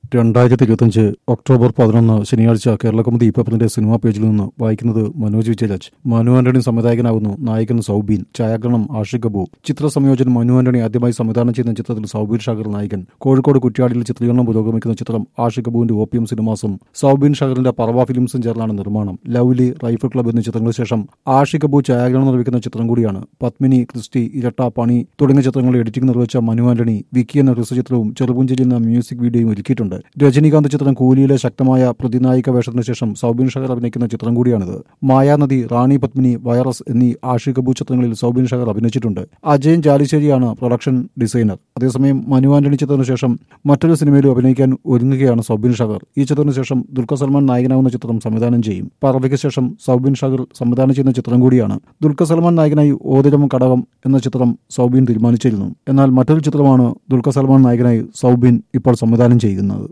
രണ്ടായിരത്തി ഇരുപത്തഞ്ച് ഒക്ടോബർ പതിനൊന്ന് ശനിയാഴ്ച കേരളകൗമുദി പേപ്പറിന്റെ സിനിമാ പേജിൽ നിന്ന് വായിക്കുന്നത് മനോജ് വിജയരാജ് മനു ആന്റണി സംവിധായകനാകുന്നു നായകൻ സൗബീൻ ഛായാഗ്രഹണം ആഷിഖ് കബു ചിത്ര സംയോജനം മനു ആന്റണി ആദ്യമായി സംവിധാനം ചെയ്യുന്ന ചിത്രത്തിൽ സൗബീൻ ഷാഗർ നായകൻ കോഴിക്കോട് കുറ്റ്യാടിയിൽ ചിത്രീകരണം പുരോഗമിക്കുന്ന ചിത്രം ആഷിഖ് കബുവിന്റെ ഓപ്പിയം സിനിമാസും സൗബീൻ ഷാഗറിന്റെ പറവ ഫിലിംസും ചേർന്നാണ് നിർമ്മാണം ലവ്ലി റൈഫിൾ ക്ലബ് എന്നീ ചിത്രങ്ങൾക്ക് ശേഷം ആഷിഖ് കബു ഛായാഗ്രഹണം നിർവഹിക്കുന്ന ചിത്രം കൂടിയാണ് പത്മിനി ക്രിസ്റ്റി ഇരട്ട പണി തുടങ്ങിയ ചിത്രങ്ങളുടെ എഡിറ്റിംഗ് നിർവഹിച്ച മനു ആന്റണി വിക്കി എന്ന ഹ്രസ്വചിത്രവും ചെറുപുഞ്ചിരി എന്ന മ്യൂസിക് വീഡിയോയും ഒരുക്കിയിട്ടുണ്ട് രജനീകാന്ത് ചിത്രം കൂലിയിലെ ശക്തമായ പ്രതിനായിക വേഷത്തിന് ശേഷം സൗബിൻ ഷഹർ അഭിനയിക്കുന്ന ചിത്രം കൂടിയാണിത് മായാനദി റാണി പത്മിനി വൈറസ് എന്നീ ആഷി കപൂർ ചിത്രങ്ങളിൽ സൗബിൻ ഷഹർ അഭിനയിച്ചിട്ടുണ്ട് അജയൻ ചാലിശ്ശേരിയാണ് പ്രൊഡക്ഷൻ ഡിസൈനർ അതേസമയം മനു ആന്റണി ചിത്രത്തിന് ശേഷം മറ്റൊരു സിനിമയിലും അഭിനയിക്കാൻ ഒരുങ്ങുകയാണ് സൗബിൻ ഷഹർ ഈ ചിത്രത്തിന് ശേഷം ദുൽഖർ സൽമാൻ നായകനാവുന്ന ചിത്രം സംവിധാനം ചെയ്യും പറവയ്ക്ക് ശേഷം സൗബിൻ ഷഹർ സംവിധാനം ചെയ്യുന്ന ചിത്രം കൂടിയാണ് ദുൽഖർ സൽമാൻ നായകനായി ഓതിരം കടകം എന്ന ചിത്രം സൗബിൻ തീരുമാനിച്ചിരുന്നു എന്നാൽ മറ്റൊരു ചിത്രമാണ് ദുൽഖർ സൽമാൻ നായകനായി സൗബിൻ ഇപ്പോൾ സംവിധാനം ചെയ്യുന്നത്